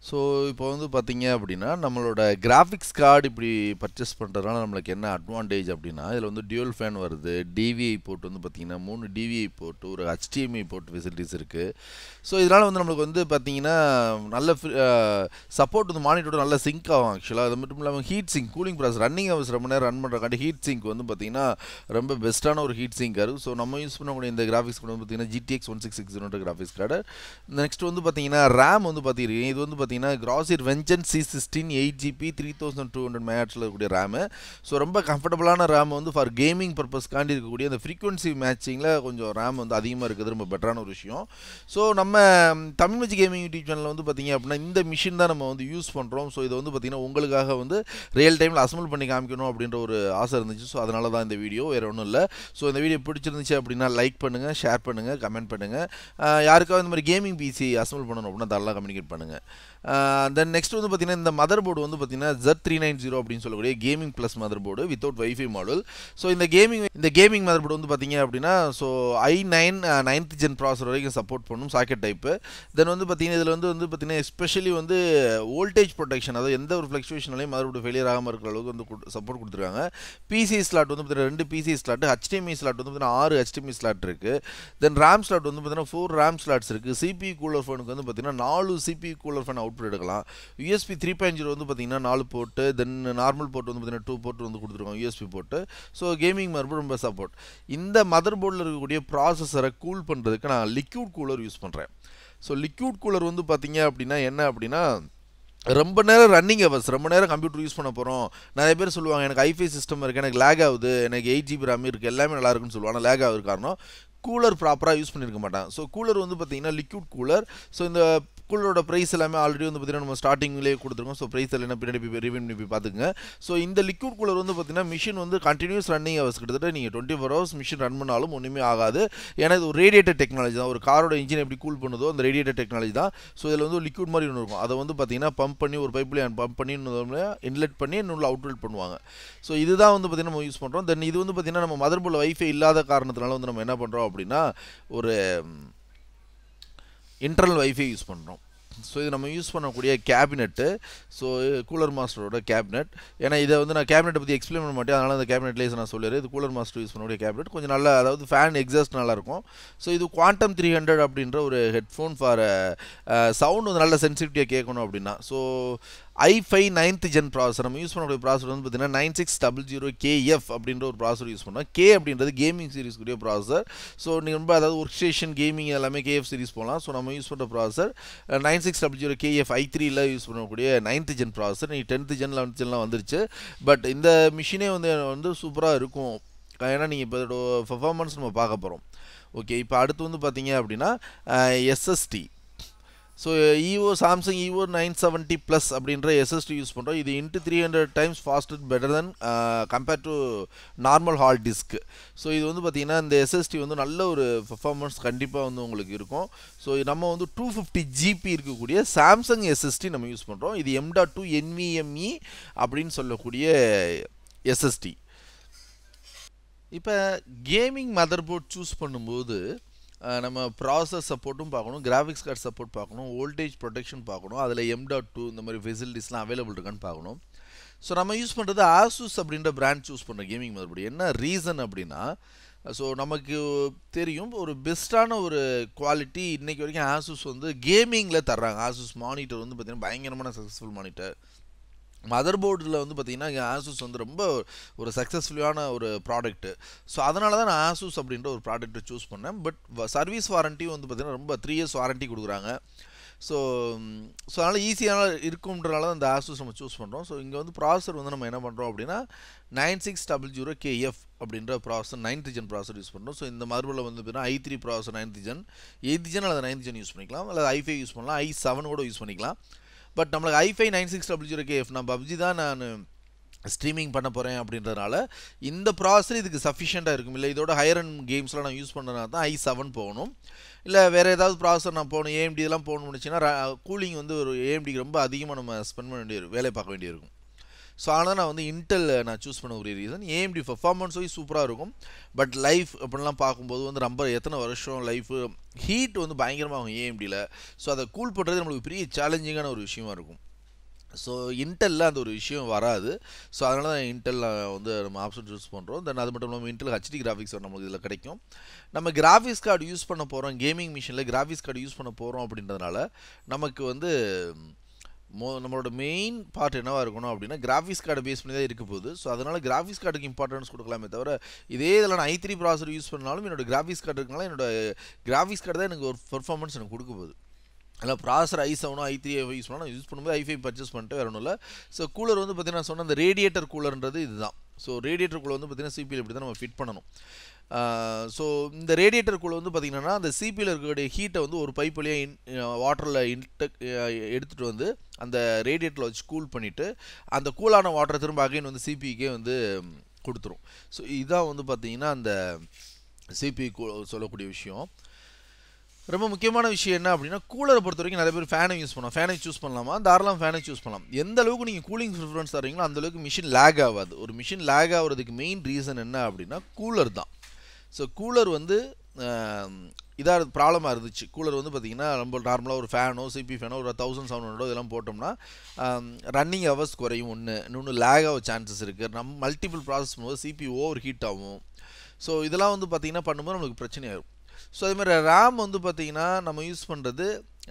so இப்போ வந்து பார்த்தீங்க அப்படின்னா நம்மளோட கிராஃபிக்ஸ் கார்டு இப்படி பர்ச்சேஸ் பண்ணுறதுனால நம்மளுக்கு என்ன அட்வான்டேஜ் அப்படின்னா இதில் வந்து டியூல் ஃபேன் வருது டிவிஐ போர்ட் வந்து பார்த்தீங்கன்னா மூணு டிவிஐ போர்ட் ஒரு HDMI போர்ட் ஃபெசிலிட்டிஸ் இருக்குது ஸோ இதனால் வந்து நம்மளுக்கு வந்து பார்த்தீங்கன்னா நல்ல சப்போர்ட் வந்து மானிட்டரோட நல்ல சிங்க் ஆகும் ஆக்சுவலாக அது மட்டும் இல்லாமல் heat sink cooling process running hours ரொம்ப நேரம் ரன் பண்ணுறக்காண்டி ஹீட் சிங்க் வந்து பார்த்தீங்கன்னா ரொம்ப பெஸ்ட்டான ஒரு ஹீட் சிங்க் இருக்குது ஸோ நம்ம யூஸ் பண்ணக்கூடிய இந்த கிராஃபிக்ஸ் கார்டு வந்து பார்த்தீங்கன்னா ஜிடிஎக்ஸ் ஒன் சிக்ஸ் சிக்ஸ் ஜீரோன்ற கிராஃபிக்ஸ் கார்டு நெக்ஸ்ட் வந்து பார்த்தீங்கன்னா ரேம் வந்து பார்த்தீங்கன்னா இது வந்து பார்த்தீங்கன்னா Corsair Vengeance C sixteen eight GB three thousand two hundred மேட்ச்சில் இருக்கக்கூடிய ரேமு ஸோ ரொம்ப கம்ஃபர்டபுளான ரேம் வந்து ஃபார் கேமிங் பர்பஸ்க்காண்டி இருக்கக்கூடிய அந்த ஃப்ரீக்வன்சி மேட்சிங்கில் கொஞ்சம் ரேம் வந்து அதிகமாக இருக்குது ரொம்ப பெட்டரான ஒரு விஷயம் ஸோ நம்ம தமிழ் மச்சி கேமிங் யூடியூப் சேனலில் வந்து பார்த்தீங்க அப்படின்னா இந்த மிஷின் தான் நம்ம வந்து யூஸ் பண்ணுறோம் ஸோ இதை வந்து பார்த்தீங்கன்னா உங்களுக்காக வந்து ரியல் டைமில் அசம்பிள் பண்ணி காமிக்கணும் அப்படின்ற ஒரு ஆசை இருந்துச்சு ஸோ அதனால தான் இந்த வீடியோ வேறு ஒன்றும் இல்லை ஸோ இந்த வீடியோ பிடிச்சிருந்துச்சு அப்படின்னா லைக் பண்ணுங்கள் ஷேர் பண்ணுங்கள் கமெண்ட் பண்ணுங்கள் யாருக்காவது இந்த மாதிரி கேமிங் பிசி அசம்பிள் பண்ணணும் அப்படின்னா அதெல்லாம் கம்யூனிகேட் பண்ணுங்கள் தென் நெக்ஸ்ட் வந்து பார்த்தீங்கன்னா இந்த மதர் போர்டு வந்து பார்த்தீங்கன்னா ஜெட் த்ரீ நைன் ஜீரோ அப்படின்னு சொல்லக்கூடிய gaming plus motherboard without wifi model so இந்த கேமிங் இந்த கேமிங் மதர் போர்டு வந்து பார்த்தீங்க அப்படின்னா so I nine ninth gen processor வரைக்கும் சப்போர்ட் பண்ணும் சாக்கெட் டைப்பு தென் வந்து பார்த்தீங்கன்னா இதில் வந்து வந்து பார்த்தீங்கன்னா எஸ்பெஷலி வந்து வோல்டேஜ் ப்ரொடெக்ஷன் அதாவது எந்த ஒரு ஃப்ளக்சுவேஷனாலையும் மதர் போர்டு ஃபெயிலியர் ஆகாமல் இருக்கிற அளவுக்கு வந்து சப்போர்ட் கொடுத்துருக்காங்க பிசி ஸ்லாட் வந்து பார்த்தீங்கன்னா ரெண்டு பிசி ஸ்லாட் ஹெச்டிஎம்ஐ ஸ்லாட் வந்து பார்த்தீங்கன்னா ஆறு ஹெச்டிஎம்ஐ ஸ்லாட் இருக்குது தென் ரேம் ஸ்லாட் வந்து பார்த்தீங்கன்னா ஃபோர் ரேம் ஸ்லாட்ஸ் இருக்குது சிபி கூலர் ஃபோனுக்கு வந்து பார்த்தீங்கன்னா நாலு சிபி கூலர் ஃபேன் அவுட்புட் எடுக்கலாம் யூஎஸ்பி த்ரீ பாயிண்ட் ஜீரோ வந்து பார்த்தீங்கன்னா நாலு போட்டு தென் நார்மல் போர்ட் வந்து பார்த்தீங்கன்னா டூ போர்ட் வந்து கொடுத்துருக்கோம் யூஎஸ்பி போட்டு ஸோ கேமிங் மறுபடியும் ரொம்ப சப்போர்ட் இந்த மதர் போர்டில் இருக்கக்கூடிய ப்ராசஸரை கூல் பண்ணுறதுக்கு நான் லிக்யூட் கூலர் யூஸ் பண்ணுறேன் ஸோ லிக்யூட் கூலர் வந்து பார்த்தீங்க அப்படின்னா என்ன அப்படின்னா ரொம்ப நேரம் ரன்னிங் ஹவர்ஸ் ரொம்ப நேரம் கம்ப்யூட்டர் யூஸ் பண்ண போகிறோம் நிறைய பேர் சொல்லுவாங்க எனக்கு ஐஃபை சிஸ்டம் இருக்குது எனக்கு லேக் ஆகுது எனக்கு எயிட் ஜிபி ரேம் இருக்குது எல்லாமே நல்லா இருக்குன்னு சொல்லுவாங்க லேக் ஆகுது காரணம் கூலர் ப்ராப்பராக யூஸ் பண்ணியிருக்க மாட்டான் ஸோ கூலர் வந்து பார்த்தீங்கன்னா லிக்யூட் கூலர் ஸோ இந்த கூலரோட ப்ரைஸ் எல்லாமே ஆல்ரெடி வந்து பார்த்தீங்கன்னா நம்ம ஸ்டார்டிங்லேயே கொடுத்துருக்கோம் ஸோ ப்ரைஸ் எல்லாம் பின்னாடி போய் ரிவியூ பண்ணி போய் பார்த்துங்க ஸோ இந்த லிக்யூட் கூலர் வந்து பார்த்தீங்கன்னா மிஷின் வந்து கண்டினியூஸ் ரன்னிங் ஹவர்ஸ் கிட்டத்தட்ட நீங்கள் twenty four hours machine run பண்ணாலும் ஒன்றுமே ஆகாது ஏன்னா இது ஒரு ரேடியேட்டர் டெக்னாலஜி தான் ஒரு காரோட இன்ஜின் எப்படி கூல் பண்ணுதோ அந்த ரேடியேட்டர் டெக்னாலஜி தான் ஸோ இதில் வந்து லிக்யூட் மாதிரி ஒன்று இருக்கும் அதை வந்து பார்த்தீங்கன்னா பம்ப் பண்ணி ஒரு பைப்லேயே பம்ப் பண்ணி இன்லெட் பண்ணி இன்னொரு அவுட்லெட் பண்ணுவாங்க ஸோ இதுதான் வந்து பார்த்தீங்கன்னா நம்ம யூஸ் பண்ணுறோம் தென் இது வந்து பார்த்தீங்கன்னா நம்ம மதர் போர்டில் வைஃபை இல்லாத காரணத்தினால வந்து நம்ம என்ன பண்ணுறோம் அப்படின்னா ஒரு இன்டர்னல் வைஃபை யூஸ் பண்ணுறோம் ஸோ இது நம்ம யூஸ் பண்ணக்கூடிய கேபினெட்டு ஸோ கூலர் மாஸ்டரோட கேபினெட் ஏன்னா இதை வந்து நான் கேபினெட்டை பற்றி எக்ஸ்பிளைன் பண்ண மாட்டேன் அதனால் அந்த கேபினெட்லேயே நான் சொல்லிடுறேன் இது கூலர் மாஸ்டர் யூஸ் பண்ணக்கூடிய கேபினெட் கொஞ்சம் நல்லா அதாவது ஃபேன் எக்ஸாஸ்ட் நல்லாயிருக்கும் ஸோ இது குவாண்டம் த்ரீ ஹண்ட்ரட் அப்படின்ற ஒரு ஹெட்ஃபோன் ஃபார் சவுண்ட் வந்து நல்ல சென்சிட்டிவிட்டியாக கேட்கணும் அப்படின்னா so I five ninth gen processor நம்ம யூஸ் பண்ணக்கூடிய ப்ராசர் வந்து பார்த்தீங்கன்னா nine six double zero KF அப்படின்ற ஒரு ப்ராசர் யூஸ் பண்ணோம் கே அப்படின்றது கேமிங் சீரிஸ் கூடிய ப்ராசர் ஸோ நீங்கள் ரொம்ப அதாவது ஒர்க் ஸ்டேஷன் கேமிங் எல்லாமே கேஎஃப் சீரிஸ் போகலாம் ஸோ நம்ம யூஸ் பண்ணுற processor nine six double zero KF I த்ரீல யூஸ் பண்ணக்கூடிய நைன்த் ஜென் ப்ராசர் நீ டென்த்து ஜென் லெவன்த் ஜென்லாம் வந்துருச்சு பட் இந்த மிஷினே வந்து வந்து சூப்பராக இருக்கும் ஏன்னா நீங்கள் இப்போ இதோட பர்ஃபார்மன்ஸ் நம்ம பார்க்க போகிறோம் ஓகே இப்போ அடுத்து வந்து பார்த்தீங்க அப்படின்னா SSD so evo Samsung evo nine seventy plus அப்படின்ற எஸ்எஸ்டி யூஸ் பண்ணுறோம் இது into three hundred times faster better than compared to normal hard disk so இது வந்து பார்த்திங்கன்னா இந்த எஸ்எஸ்டி வந்து நல்ல ஒரு பர்ஃபார்மன்ஸ் கண்டிப்பாக வந்து உங்களுக்கு இருக்கும் ஸோ நம்ம வந்து டூ ஃபிஃப்டி ஜிபி இருக்கக்கூடிய சாம்சங் எஸ்எஸ்டி நம்ம யூஸ் பண்ணுறோம் இது எம் டாட் டூ என்விஎம்இ அப்படின்னு சொல்லக்கூடிய எஸ்எஸ்டி இப்போ கேமிங் மதர் போர்ட் சூஸ் பண்ணும்போது நம்ம ப்ராசஸ் சப்போர்ட்டும் பார்க்கணும் கிராஃபிக்ஸ் கார்டு சப்போர்ட் பார்க்கணும் வோல்டேஜ் ப்ரொடெக்ஷன் பார்க்கணும் அதில் எம் டாட் டூ இந்த மாதிரி ஃபெசிலிட்டிஸ்லாம் அவைலபிள் இருக்கான்னு பார்க்கணும் ஸோ நம்ம யூஸ் பண்ணுறது ஆசூஸ் அப்படின்ற பிராண்ட் சூஸ் பண்ணுற கேமிங் மறுபடி என்ன ரீசன் அப்படின்னா ஸோ நமக்கு தெரியும் ஒரு பெஸ்ட்டான ஒரு குவாலிட்டி இன்றைக்கி வரைக்கும் ஆசூஸ் வந்து கேமிங்கில் தர்றாங்க ஆசூஸ் மானிட்டர் வந்து பார்த்திங்கன்னா பயங்கரமான சக்ஸஸ்ஃபுல் மானிட்டர் மதர் போர்டில் வந்து பார்த்திங்கன்னா ஆசூஸ் வந்து ரொம்ப ஒரு சக்ஸஸ்ஃபுல்லான ஒரு ப்ராடக்ட்டு ஸோ அதனால தான் நான் ஆசூஸ் அப்படின்ற ஒரு ப்ராடக்ட்டை சூஸ் பண்ணேன் பட் சர்வீஸ் வாரண்ட்டியும் வந்து பார்த்திங்கன்னா ரொம்ப த்ரீ இயர்ஸ் வாரண்ட்டி கொடுக்குறாங்க ஸோ ஸோ அதனால் ஈஸியான இருக்கும்ன்றனால தான் இந்த ஆசூஸ் நம்ம சூஸ் பண்ணுறோம் ஸோ இங்கே வந்து ப்ராசர் வந்து நம்ம என்ன பண்ணுறோம் அப்படின்னா nine six double zero KF அப்படின்ற processor ninth gen processor use பண்ணுறோம் ஸோ இந்த மறுபடியில் வந்து பார்த்தீங்கன்னா I three processor ninth gen eighth gen அல்லது நைன்த் ஜென் யூஸ் பண்ணிக்கலாம் அல்லது ஐஃபை யூஸ் பண்ணலாம் ஐ செவன் கூட யூஸ் பண்ணிக்கலாம் பட் நம்மளுக்கு I five nine six double zero KF நான் பப்ஜி தான் நான் ஸ்ட்ரீமிங் பண்ண போகிறேன் அப்படின்றதுனால இந்த ப்ராசர் இதுக்கு சஃபிஷியண்ட்டாக இருக்கும் இல்லை இதோட ஹையர் அண்ட் கேம்ஸ்லாம் நான் யூஸ் பண்ணுறதுனால தான் ஐ செவன் போகணும் இல்லை வேறு ஏதாவது ப்ராசர் நான் போகணும் ஏஎம்டி இதெல்லாம் போகணும்னு நினச்சின்னா கூலிங் வந்து ஒரு ஏஎம்டிக்கு ரொம்ப அதிகமாக நம்ம ஸ்பெண்ட் பண்ண வேண்டிய வேலை பார்க்க வேண்டியிருக்கும் ஸோ அதனால் நான் வந்து இன்டெல் நான் சூஸ் பண்ண ஒரு ரீசன் ஏஎம்டி பர்ஃபார்மன்ஸ் வைஸ் சூப்பராக இருக்கும் பட் லைஃப் அப்படிலாம் பார்க்கும்போது வந்து ரொம்ப எத்தனை வருஷம் லைஃப் ஹீட் வந்து பயங்கரமாகும் ஏஎம்டியில் ஸோ அதை கூல் பண்ணுறது நம்மளுக்கு பெரிய சேலஞ்சிங்கான ஒரு விஷயமா இருக்கும் ஸோ இன்டெல்லில் அந்த ஒரு விஷயம் வராது ஸோ அதனால தான் இன்டெல் வந்து நம்ம ஆப்ஷன் சூஸ் பண்ணுறோம் தென் அது மட்டும் இல்லாமல் இன்டெல் ஹெச்டி கிராஃபிக்ஸ் நம்மளுக்கு இதில் கிடைக்கும் நம்ம கிராஃபிக்ஸ் கார்டு யூஸ் பண்ண போகிறோம் கேமிங் மிஷினில் கிராஃபிக்ஸ் கார்டு யூஸ் பண்ண போகிறோம் அப்படின்றதுனால நமக்கு வந்து மோ நம்மளோட மெயின் பார்ட் என்னவாக இருக்கணும் அப்படின்னா கிராஃபிக்ஸ் கார்டை பேஸ் பண்ணி தான் இருக்க போகுது ஸோ அதனால் கிராஃபிக்ஸ் கார்டுக்கு இம்பார்ட்டன்ஸ் கொடுக்கலாமே தவிர இதே இதில் நான் ஐ த்ரீ ப்ராசர் யூஸ் பண்ணாலும் என்னோட கிராஃபிக்ஸ் கார்டு இருக்கனால என்னோட கிராஃபிக்ஸ் கார்டு தான் எனக்கு ஒரு பெர்ஃபார்மன்ஸ் எனக்கு கொடுக்க போகுது இல்லை ப்ராசர் ஐ செவனோ ஐ த்ரீ யூஸ் பண்ணால் யூஸ் பண்ணும்போது ஐ ஃபைவ் பர்ச்சேஸ் பண்ணிட்டு வேற ஒன்றும் இல்லை ஸோ கூலர் வந்து பார்த்தீங்கன்னா சொன்ன அந்த ரேடியேட்டர் கூலர்ன்றது இதுதான் ஸோ ரேடியேட்டர் கூலர் வந்து பார்த்தீங்கன்னா சிபியில் இப்படி தான் நம்ம ஃபிட் பண்ணணும் ஸோ இந்த ரேடியேட்டர் கூலர் வந்து பார்த்திங்கன்னா அந்த சிபியில் இருக்கக்கூடிய ஹீட்டை வந்து ஒரு பைப் வழியாக இன் வாட்டரில் இன்டெக் எடுத்துகிட்டு வந்து அந்த ரேடியேட்டரில் வச்சு கூல் பண்ணிவிட்டு அந்த கூலான வாட்டரை திரும்ப அகைன் வந்து சிபிக்கே வந்து கொடுத்துரும் ஸோ இதுதான் வந்து பார்த்திங்கன்னா அந்த சிபி சொல்லக்கூடிய விஷயம் ரொம்ப முக்கியமான விஷயம் என்ன அப்படின்னா கூலரை பொறுத்த வரைக்கும் நிறைய பேர் ஃபேனை யூஸ் பண்ணலாம் ஃபேனை சூஸ் பண்ணலாமா தாராளம் ஃபேனை சூஸ் பண்ணலாம் எந்த அளவுக்கு நீங்கள் கூலிங் ப்ரிஃபரன்ஸ் தரீங்களோ அந்த அளவுக்கு மிஷின் லேக் ஆகாது ஒரு மிஷின் லேக் ஆகிறதுக்கு மெயின் ரீசன் என்ன அப்படின்னா கூலர் தான் ஸோ கூலர் வந்து இதாக ப்ராப்ளமாக இருந்துச்சு கூலர் வந்து பார்த்திங்கன்னா ரொம்ப நார்மலாக ஒரு ஃபேனோ சிபி ஃபேனோ ஒரு தௌசண்ட் செவன் ஹண்ட்ரடோ இதெல்லாம் போட்டோம்னா ரன்னிங் ஹவர்ஸ் குறையும் ஒன்று இன்னொன்று லேக் ஆக சான்சஸ் இருக்குது நம்ம மல்டிபிள் ப்ராசஸ் பண்ணும்போது சிபி ஓவர் ஹீட் ஆகும் ஸோ இதெல்லாம் வந்து பார்த்திங்கன்னா பண்ணும்போது நம்மளுக்கு பிரச்சனையாகும் ஸோ அதே மாதிரி ரேம் வந்து பார்த்திங்கன்னா நம்ம யூஸ் பண்ணுறது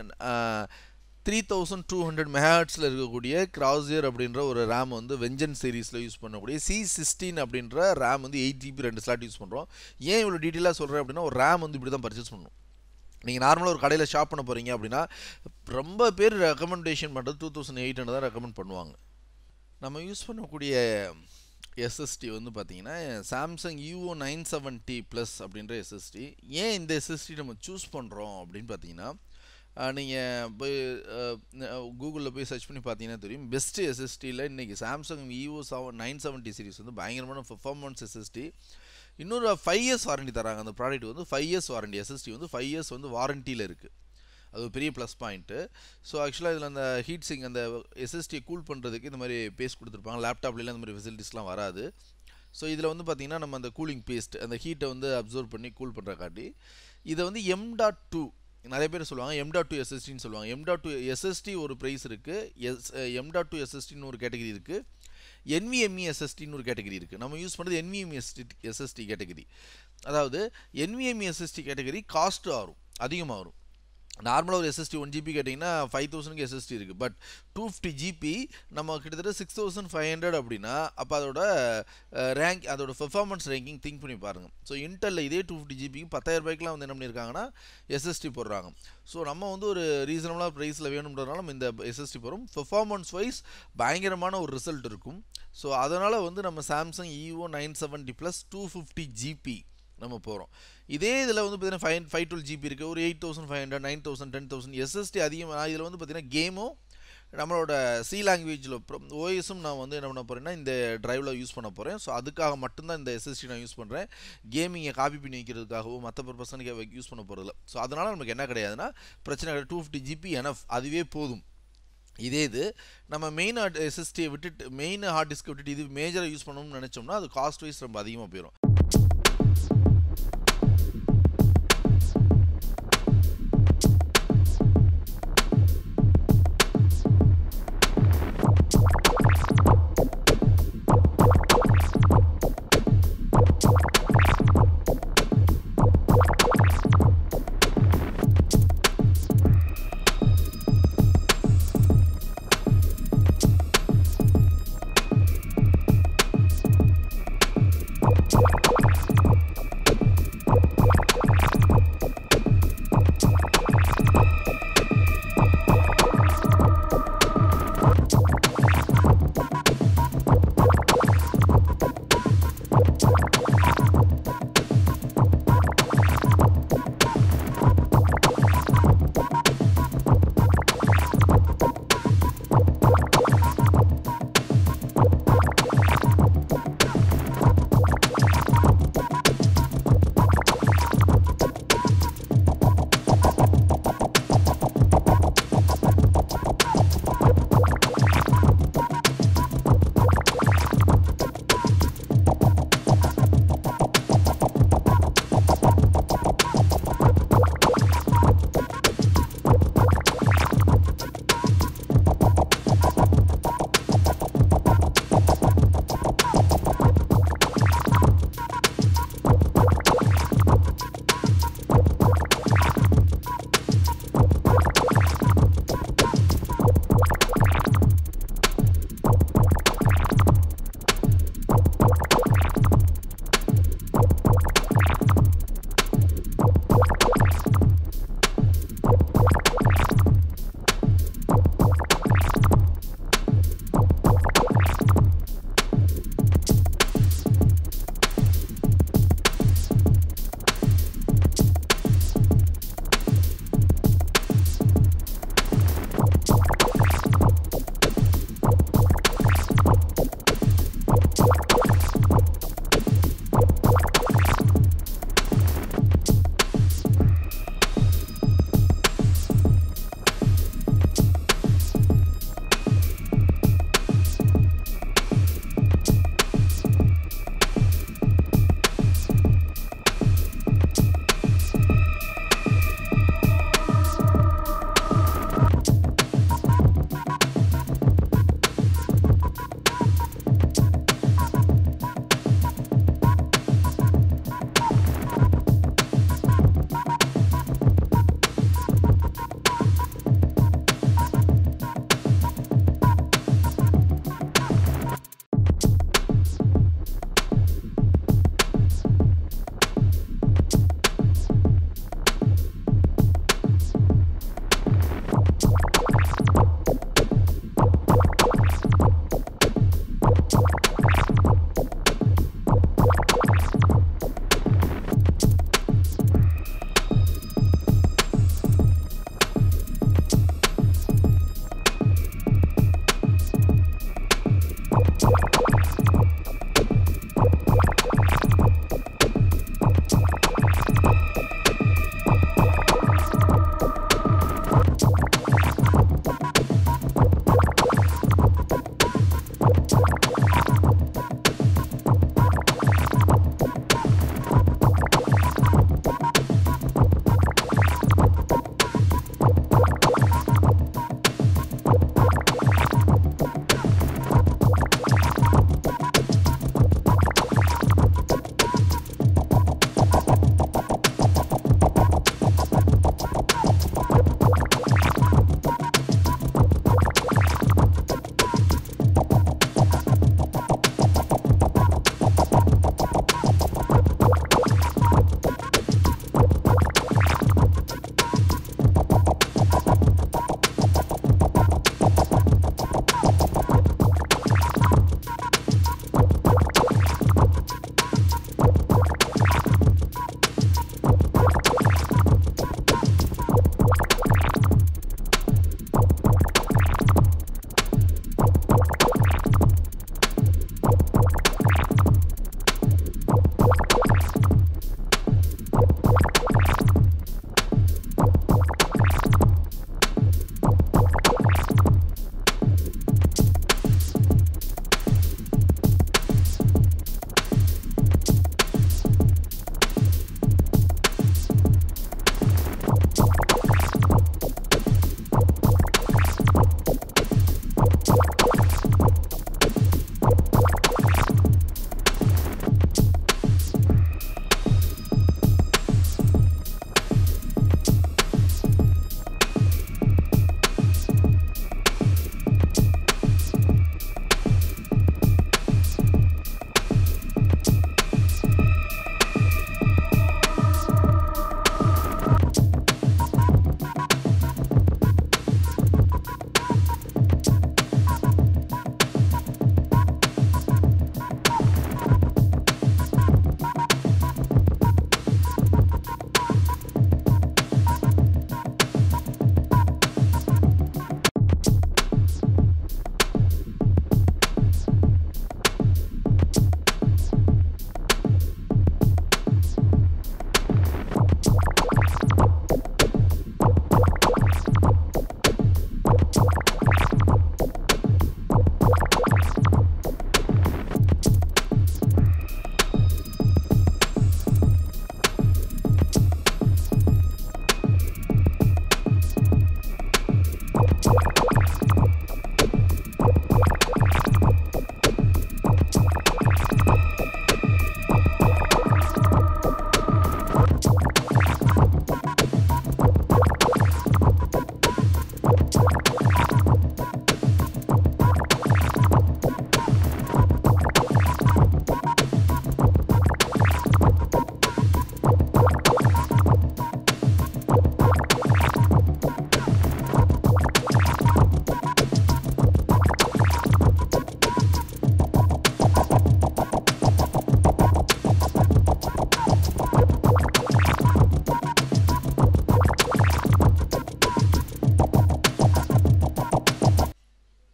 த்ரீ தௌசண்ட் டூ ஹண்ட்ரட் மெஹாட்ஸில் இருக்கக்கூடிய கிராசியர் அப்படின்ற ஒரு ரேம் வந்து வெஞ்சன் சீரீஸில் யூஸ் பண்ணக்கூடிய சி சிக்ஸ்டீன் அப்படின்ற ரேம் வந்து எயிட் ஜிபி ரெண்டு ஸ்லாட் யூஸ் பண்ணுறோம் ஏன் இவ்வளோ டீட்டெயிலாக சொல்கிறேன் அப்படின்னா ஒரு ரேம் வந்து இப்படி தான் பர்ச்சேஸ் பண்ணணும் நீங்கள் நார்மலாக ஒரு கடையில் ஷாப் பண்ண போகிறீங்க அப்படின்னா ரொம்ப பேர் ரெக்கமெண்டேஷன் பண்ணுறது டூ தௌசண்ட் எயிட் ஹண்ட்ரட் தான் ரெக்கமெண்ட் பண்ணுவாங்க நம்ம யூஸ் பண்ணக்கூடிய எஸ்எஸ்டி வந்து பார்த்தீங்கன்னா Samsung evo nine seventy plus அப்படின்ற எஸ்எஸ்டி ஏன் இந்த எஸ்எஸ்டி நம்ம சூஸ் பண்ணுறோம் அப்படின்னு பார்த்தீங்கன்னா நீங்கள் போய் கூகுளில் போய் சர்ச் பண்ணி பார்த்தீங்கன்னா தெரியும் பெஸ்ட்டு எஸ்எஸ்டியில் இன்றைக்கி Samsung evo seven nine seventy series வந்து பயங்கரமான பெர்ஃபார்மன்ஸ் எஸ்எஸ்டி இன்னொரு ஃபைவ் இயர்ஸ் வாரண்டி தராங்க அந்த ப்ராடக்ட் வந்து ஃபைவ் இயர்ஸ் வாரண்டி எஸ்எஸ்டி வந்து ஃபைவ் இயர்ஸ் வந்து வாரண்டியில் இருக்குது அது ஒரு பெரிய ப்ளஸ் பாயிண்ட்டு ஸோ ஆக்சுவலாக இதில் அந்த ஹீட் சிங் அந்த எஸ்எஸ்டியை கூல் பண்ணுறதுக்கு இந்த மாதிரி பேஸ்ட் கொடுத்துருப்பாங்க லேப்டாப்லாம் இந்த மாதிரி ஃபெசிலிட்டிஸ்லாம் வராது ஸோ இதில் வந்து பார்த்திங்கன்னா நம்ம அந்த கூலிங் பேஸ்ட் அந்த ஹீட்டை வந்து அப்சர்வ் பண்ணி கூல் பண்ணுற காட்டி இதை வந்து எம் டாட் டூ நிறைய பேர் சொல்லுவாங்க எம் டாட் டூ எஸ்எஸ்டின்னு சொல்லுவாங்க எம் டாட் டூ எஸ்எஸ்டி ஒரு ப்ரைஸ் இருக்குது எஸ் எம் டாட் டூ எஸ்எஸ்டின்னு ஒரு கேட்டகரி இருக்குது என்விஎம்இ எஸ்எஸ்டின்னு ஒரு கேட்டகரி இருக்குது நம்ம யூஸ் பண்ணுறது என்விஎம்இ எஸ்டி எஸ்எஸ்டி கேட்டகரி அதாவது என்விஎம்இ எஸ்எஸ்டி கேட்டகரி காஸ்ட்டு ஆகும் அதிகமாக வரும் நார்மலாக ஒரு எஸ்எஸ்டி ஒன் ஜிபி கேட்டிங்கன்னா ஃபைவ் தௌசண்ட்க்கு எஸ்எஸ்டி இருக்குது பட் டூ ஃபிஃப்டி ஜிபி நம்ம கிட்டத்தட்ட சிக்ஸ் தௌசண்ட் ஃபைவ் ஹண்ட்ரட் அப்படின்னா அப்போ அதோட ரேங்க் அதோட பெர்ஃபார்மன்ஸ் ரேங்கிங் திங்க் பண்ணி பாருங்கள் ஸோ இன்டெல்லில் இதே டூ ஃபிஃப்டி ஜிபிக்கு பத்தாயிரம் ரூபாய்க்குலாம் வந்து என்ன பண்ணியிருக்காங்கன்னா எஸ்எஸ்டி போடுறாங்க ஸோ நம்ம வந்து ஒரு ரீசனபிளாக ப்ரைஸில் வேணுன்றதுனால நம்ம இந்த எஸ்எஸ்டி போகிறோம் பெர்ஃபார்மன்ஸ் வைஸ் பயங்கரமான ஒரு ரிசல்ட் இருக்கும் ஸோ அதனால் வந்து நம்ம Samsung evo nine seventy plus two fifty GB நம்ம போகிறோம் இதே இதில் வந்து பார்த்தீங்கன்னா ஃபைவ் ஃபைவ் டுவெல் ஜிபி இருக்குது ஒரு eight thousand five hundred nine thousand ten thousand SSD அதிகமாக இதில் வந்து பார்த்தீங்கன்னா கேமும் நம்மளோட சி லாங்குவேஜில் ஓஎஸும் நான் வந்து என்ன பண்ண போகிறேன்னா இந்த ட்ரைவில் யூஸ் பண்ண போகிறேன் ஸோ அதுக்காக மட்டும்தான் இந்த எஸ்எஸ்டி நான் யூஸ் பண்ணுறேன் கேமிங்கை காப்பி பண்ணி வைக்கிறதுக்காகவும் மற்ற பர்பஸ்க்கு யூஸ் பண்ண போகிறதில்ல ஸோ அதனால் நமக்கு என்ன கிடையாதுன்னா பிரச்சனை கிடையாது டூ ஃபிஃப்டி ஜிபி எனஃப் அதுவே போதும் இதே இது நம்ம மெயின் ஹார்ட் எஸ்எஸ்டியை விட்டுட்டு மெயின் ஹார்ட் டிஸ்க் விட்டுட்டு இது மேஜராக யூஸ் பண்ணணும்னு நினச்சோம்னா அது காஸ்ட் வைஸ் ரொம்ப அதிகமாக போயிடும்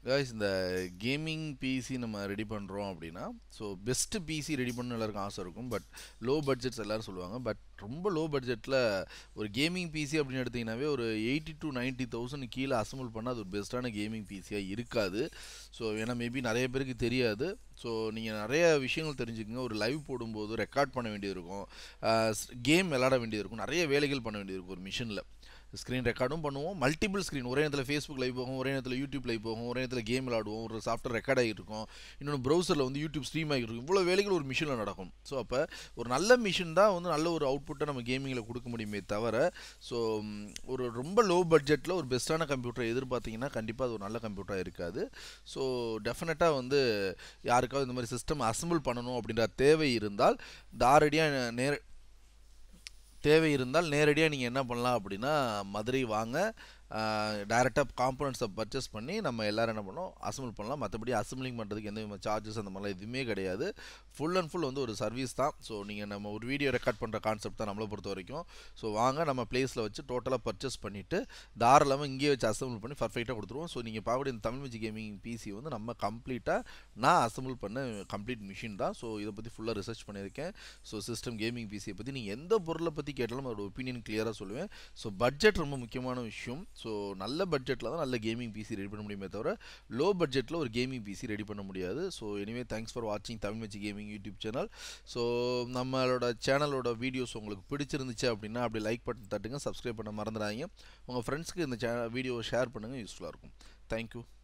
guys இந்த கேமிங் பிசி நம்ம ரெடி பண்ணுறோம் அப்படின்னா ஸோ பெஸ்ட்டு பிசி ரெடி பண்ண எல்லாருக்கும் ஆசை இருக்கும் பட் லோ பட்ஜெட்ஸ் எல்லோரும் சொல்லுவாங்க பட் ரொம்ப லோ பட்ஜெட்டில் ஒரு கேமிங் பிசி அப்படின்னு எடுத்திங்கனாவே ஒரு எயிட்டி டு நைன்ட்டி தௌசண்ட் கீழே அசம்பிள் பண்ணால் அது ஒரு பெஸ்ட்டான கேமிங் பிசியாக இருக்காது ஸோ ஏன்னா மேபி நிறைய பேருக்கு தெரியாது ஸோ நீங்கள் நிறைய விஷயங்கள் தெரிஞ்சுக்கங்க ஒரு லைவ் போடும்போது ரெக்கார்ட் பண்ண வேண்டியது இருக்கும் கேம் விளாட வேண்டியது இருக்கும் நிறைய வேலைகள் பண்ண வேண்டியது இருக்கும் ஒரு மிஷினில் ஸ்க்ரீன் ரெக்கார்டும் பண்ணுவோம் மல்டிபிள் ஸ்க்ரீன் ஒரே நேரத்தில் ஃபேஸ்புக் லைவ் போகும் ஒரே நேரத்தில் யூடியூப் லைவ் போகும் ஒரே நேரத்தில் கேம் விளாடுவோம் ஒரு சாஃப்ட்வேர் ரெக்கார்ட் ஆகிட்டு இருக்கும் இன்னொன்று ப்ரௌசரில் வந்து யூடியூப் ஸ்ட்ரீம் ஆகிட்டு இருக்கும் இவ்வளோ வேலைகள் ஒரு மிஷினில் நடக்கும் ஸோ அப்போ ஒரு நல்ல மிஷின் தான் வந்து நல்ல ஒரு அவுட்புட்டை நம்ம கேமிங்கில் கொடுக்க முடியுமே தவிர ஸோ ஒரு ரொம்ப லோ பட்ஜெட்டில் ஒரு பெஸ்ட்டான கம்ப்யூட்டரை எதிர்பார்த்தீங்கன்னா கண்டிப்பாக அது ஒரு நல்ல கம்ப்யூட்டராக இருக்காது ஸோ டெஃபினட்டாக வந்து யாருக்காவது இந்த மாதிரி சிஸ்டம் அசம்பிள் பண்ணணும் அப்படின்ற தேவை இருந்தால் தாரடியாக நேர தேவை இருந்தால் நேரடியாக நீங்கள் என்ன பண்ணலாம் அப்படின்னா மதுரை வாங்க டைரெக்டாக காம்பனண்ட்ஸை பர்ச்சேஸ் பண்ணி நம்ம எல்லோரும் என்ன பண்ணோம் அசம்பிள் பண்ணலாம் மற்றபடி அசம்பிளிங் பண்ணுறதுக்கு எந்த விதமான சார்ஜஸ் அந்த மாதிரிலாம் எதுவுமே கிடையாது ஃபுல் அண்ட் ஃபுல் வந்து ஒரு சர்வீஸ் தான் ஸோ நீங்கள் நம்ம ஒரு வீடியோ ரெக்கார்ட் பண்ணுற கான்செப்ட் தான் நம்மளை பொறுத்த வரைக்கும் ஸோ வாங்க நம்ம பிளேஸில் வச்சு டோட்டலாக பர்ச்சேஸ் பண்ணிவிட்டு தாராளமாக இங்கேயே வச்சு அசம்பிள் பண்ணி பர்ஃபெக்டாக கொடுத்துருவோம் ஸோ நீங்கள் பார்க்கக்கூடிய இந்த தமிழ் மியூசிக் கேமிங் பிசி வந்து நம்ம கம்ப்ளீட்டாக நான் அசம்பிள் பண்ண கம்ப்ளீட் மிஷின் தான் ஸோ இதை பற்றி ஃபுல்லாக ரிசர்ச் பண்ணியிருக்கேன் ஸோ சிஸ்டம் கேமிங் பிசியை பற்றி நீங்கள் எந்த பொருளை பற்றி கேட்டாலும் அதோட ஒப்பீனியன் கிளியராக சொல்லுவேன் ஸோ பட்ஜெட் ரொம்ப முக்கியமான விஷயம் ஸோ நல்ல பட்ஜெட்டில் தான் நல்ல கேமிங் பிசி ரெடி பண்ண முடியுமே தவிர லோ பட்ஜெட்டில் ஒரு கேமிங் பிசி ரெடி பண்ண முடியாது ஸோ எனிவே தேங்க்ஸ் ஃபார் வாட்சிங் தமிழ் மச்சி கேமிங் யூடியூப் சேனல் ஸோ நம்மளோட சேனலோட வீடியோஸ் உங்களுக்கு பிடிச்சிருந்துச்சு அப்படின்னா அப்படி லைக் பட்டன் தட்டுங்க சப்ஸ்கிரைப் பண்ண மறந்துடாதீங்க உங்கள் ஃப்ரெண்ட்ஸ்க்கு இந்த சேனல் வீடியோவை ஷேர் பண்ணுங்கள் யூஸ்ஃபுல்லாக இருக்கும் தேங்க்யூ